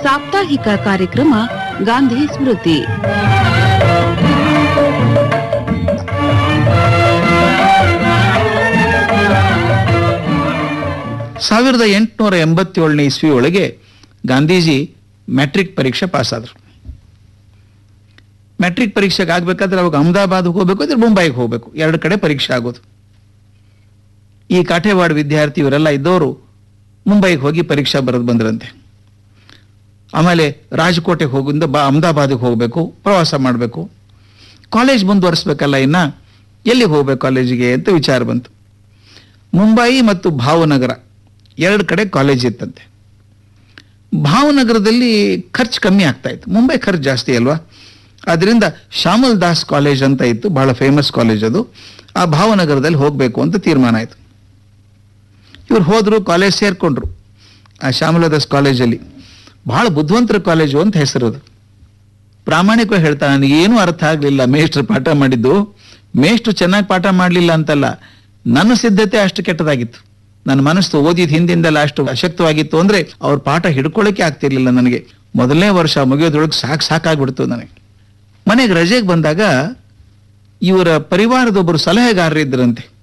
ಸಾಪ್ತಾಹಿಕ ಕಾರ್ಯಕ್ರಮ ಗಾಂಧಿ ಸ್ಮೃತಿ ಸಾವಿರದ ಎಂಟುನೂರ ಎಂಬತ್ತೇಳನೇ ಇಸ್ವಿ ಒಳಗೆ ಗಾಂಧೀಜಿ ಮ್ಯಾಟ್ರಿಕ್ ಪರೀಕ್ಷೆ ಪಾಸ್ ಆದರು ಮ್ಯಾಟ್ರಿಕ್ ಪರೀಕ್ಷೆಗೆ ಆಗ್ಬೇಕಾದ್ರೆ ಅವಾಗ ಅಹಮದಾಬಾದ್ ಹೋಗ್ಬೇಕು ಅಂದ್ರೆ ಮುಂಬೈಗೆ ಹೋಗ್ಬೇಕು ಎರಡು ಕಡೆ ಪರೀಕ್ಷೆ ಆಗೋದು ಈ ಕಾಠೇವಾಡ ವಿದ್ಯಾರ್ಥಿ ಇವರೆಲ್ಲ ಇದ್ದವರು ಮುಂಬೈಗೆ ಹೋಗಿ ಪರೀಕ್ಷಾ ಬರೆದು ಬಂದ್ರಂತೆ ಆಮೇಲೆ ರಾಜಕೋಟೆಗೆ ಹೋಗಿಂದ ಬಾ ಅಹಮದಾಬಾದಿಗೆ ಹೋಗಬೇಕು ಪ್ರವಾಸ ಮಾಡಬೇಕು ಕಾಲೇಜ್ ಮುಂದುವರಿಸ್ಬೇಕಲ್ಲ ಇನ್ನ ಎಲ್ಲಿಗೆ ಹೋಗ್ಬೇಕು ಕಾಲೇಜಿಗೆ ಅಂತ ವಿಚಾರ ಬಂತು ಮುಂಬೈ ಮತ್ತು ಭಾವನಗರ ಎರಡು ಕಡೆ ಕಾಲೇಜ್ ಇತ್ತಂತೆ ಭಾವನಗರದಲ್ಲಿ ಖರ್ಚು ಕಮ್ಮಿ ಆಗ್ತಾ ಇತ್ತು ಮುಂಬೈ ಖರ್ಚು ಜಾಸ್ತಿ ಅಲ್ವಾ ಅದರಿಂದ ಶ್ಯಾಮಲ್ ದಾಸ್ ಕಾಲೇಜ್ ಅಂತ ಇತ್ತು ಬಹಳ ಫೇಮಸ್ ಕಾಲೇಜ್ ಅದು ಆ ಭಾವನಗರದಲ್ಲಿ ಹೋಗಬೇಕು ಅಂತ ತೀರ್ಮಾನ ಆಯಿತು ಇವ್ರು ಹೋದ್ರು ಕಾಲೇಜ್ ಸೇರ್ಕೊಂಡ್ರು ಆ ಶ್ಯಾಮಲ ದಾಸ್ ಕಾಲೇಜಲ್ಲಿ ಬಹಳ ಬುದ್ಧಿವಂತರ ಕಾಲೇಜು ಅಂತ ಹೆಸರು ಅದು ಪ್ರಾಮಾಣಿಕವಾಗಿ ಹೇಳ್ತಾ ನನಗೇನು ಅರ್ಥ ಆಗಲಿಲ್ಲ ಮೇಷ್ಟ್ರು ಪಾಠ ಮಾಡಿದ್ದು ಮೇಷ್ಟ್ರು ಚೆನ್ನಾಗಿ ಪಾಠ ಮಾಡಲಿಲ್ಲ ಅಂತಲ್ಲ ನನ್ನ ಸಿದ್ಧತೆ ಅಷ್ಟು ಕೆಟ್ಟದಾಗಿತ್ತು ನನ್ನ ಮನಸ್ಸು ಓದಿದ ಹಿಂದಿಂದೆಲ್ಲ ಅಷ್ಟು ಅಶಕ್ತವಾಗಿತ್ತು ಅಂದ್ರೆ ಅವ್ರ ಪಾಠ ಹಿಡ್ಕೊಳ್ಳೋಕೆ ಆಗ್ತಿರ್ಲಿಲ್ಲ ನನಗೆ ಮೊದಲನೇ ವರ್ಷ ಮುಗಿಯೋದ್ರೊಳಗೆ ಸಾಕು ಸಾಕಾಗ್ಬಿಡ್ತು ನನಗೆ ಮನೆಗೆ ರಜೆಗೆ ಬಂದಾಗ ಇವರ ಪರಿವಾರದೊಬ್ಬರು ಸಲಹೆಗಾರರಿದ್ದರಂತೆ